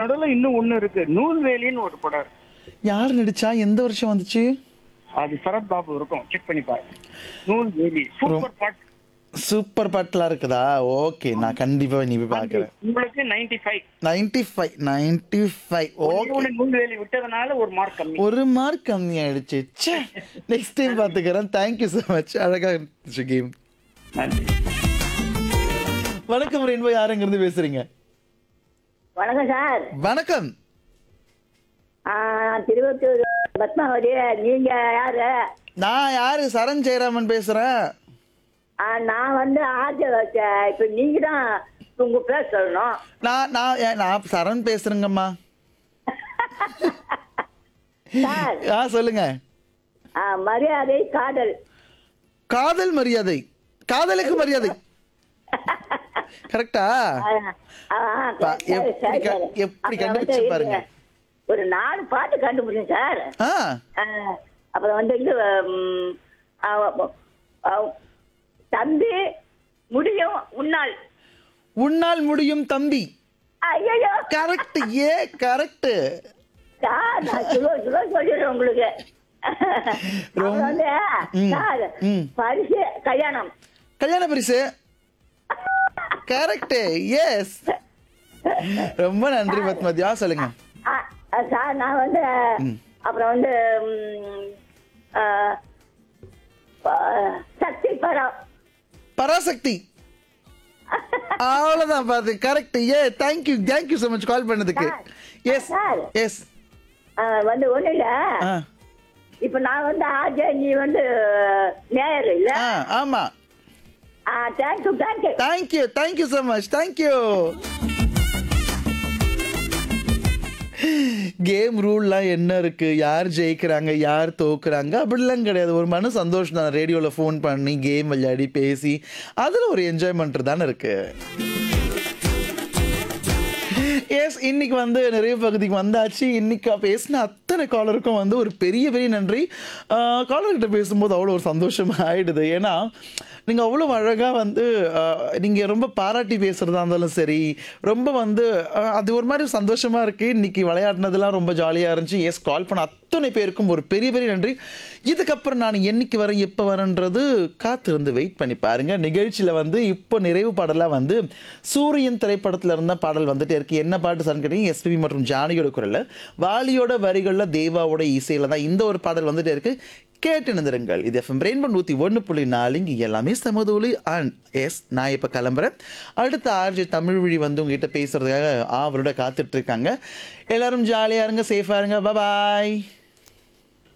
நடுவுல இன்னும் ஒண்ணு இருக்கு நூல்வேலின்னு ஒரு படம் இருக்கு. யார் நடிச்சா எந்த வருஷம் வந்துச்சு அது சரத் பாபு இருக்கும் செக் பண்ணி பாருங்க நூல்வேலி சூப்பர் பாட் சூப்பர் பாட்டுலாம் இருக்குதா ஓகே நான் கண்டிப்பா நீ போய் பாக்குறேன் உங்களுக்கு ninety five ninety five ninety five okay நூல்வேலி விட்டதுனால ஒரு மார்க் கம்மி ஒரு மார்க் கம்மி ஆயிடுச்சு நெக்ஸ்ட் டைம் பாத்துக்கிறேன் தேங்க்யூ so மச் அழகா இருந்துச்சு கேம் நன்றி வணக்கம் ரெயின்போ யாருங்க இருந்து பேசுறீங்க வணக்கம் சார் வணக்கம் ஆ, திருவத்தூர் பத்மாவதி நீங்க யாரு நான் யாரு சரண் ஜெயராமன் பேசுறேன் ஆ, நான் வந்து ஆர்ஜ இப்ப நீங்க தான் உங்க பேர் சொல்லணும் நான் நான் ஏ- நான் சரண் பேசுறேங்கம்மா சார் ஆ சொல்லுங்க ஆ, மரியாதை காதல் காதல் மரியாதை காதலுக்கு மரியாதை கரெக்டா ஆ, ஆ, பா, சரி, எப்படி சரி, க- சரி. எப்படி அப்புறம் கண்டுபிடிச்சு வந்து பாருங்க. ஒரு நாலு பாட்டு கண்டுபிடிச்சேன் சார் ஆ ஆ, அப்புறம் வந்து இது ம், ஆ, ஆ, தம்பி முடியும் உன்னால் உன்னால் முடியும் தம்பி ஐயோ கரெக்ட் ஏ கரெக்ட் சார் நான் சுலோ சுலோ சொல்லிடுறேன் உங்களுக்கு அப்புறம் வந்து ம், சார் ம். பரிசு கல்யாணம் கல்யாண பரிசு கரெக்ட் எஸ் ரொம்ப நன்றி பத்மதியா சொல்லுங்க ஆ, ஆ, சார் நான் வந்து அப்புறம் வந்து ம், ஆ, ப- சக்தி படம் பராசக்தி அவ்வளவுதான் பாத்து கரெக்ட் ஏ thank you thank you so much call பண்ணதுக்கு எஸ் சார். எஸ் ஆ, வந்து ஒண்ணு இல்ல ஆ இப்ப நான் வந்து ஆஜே நீ வந்து நேயர் இல்ல ஆ ஆமா thank you thank you thank you thank you so much thank you game ரூல்லாம் என்ன இருக்கு யார் ஜெயிக்கிறாங்க யார் தோக்குறாங்க அப்படிலாம் கிடையாது ஒரு மன சந்தோஷம் தான் ரேடியோவில் ஃபோன் பண்ணி கேம் விளையாடி பேசி அதில் ஒரு என்ஜாய்மெண்ட் தானே இருக்கு எஸ் இன்னைக்கு வந்து நிறைய பகுதிக்கு வந்தாச்சு இன்னைக்கு பேசின அத்தனை காலருக்கும் வந்து ஒரு பெரிய பெரிய நன்றி காலர்கிட்ட பேசும்போது அவ்வளோ ஒரு சந்தோஷம் ஆயிடுது ஏன்னா நீங்கள் அவ்வளோ அழகாக வந்து நீங்கள் ரொம்ப பாராட்டி பேசுகிறதா இருந்தாலும் சரி ரொம்ப வந்து ஆஹ், அது ஒரு மாதிரி சந்தோஷமாக இருக்குது இன்னைக்கு விளையாடினதெல்லாம் ரொம்ப ஜாலியாக இருந்துச்சு எஸ் கால் பண்ண அத்தனை பேருக்கும் ஒரு பெரிய பெரிய நன்றி இதுக்கப்புறம் நான் என்னைக்கு வரேன் எப்போ வரேன்றது காத்திருந்து வெயிட் பண்ணி பாருங்க நிகழ்ச்சியில் வந்து இப்போ நிறைவு பாடலாக வந்து சூரியன் திரைப்படத்தில் இருந்த பாடல் வந்துட்டே இருக்கு என்ன பாட்டு சார்னு கேட்டீங்க எஸ்பிபி மற்றும் ஜானகியோட குரலில் வாலியோட வரிகளில் தேவாவோட இசையில் தான் இந்த ஒரு பாடல் வந்துட்டே இருக்கு கேட்டு நிந்திருங்கள் இது எஃப்எம் ரெயின்போ நூற்றி ஒன்று புள்ளி நாலு இங்கே எல்லாமே சமதூலி அண்ட் எஸ் நான் இப்போ கிளம்புறேன் அடுத்த ஆர்ஜி தமிழ் வழி வந்து உங்ககிட்ட பேசுறதுக்காக ஆவரோட காத்துட்டு இருக்காங்க எல்லாரும் ஜாலியாக இருங்க சேஃபாக இருங்க பாய்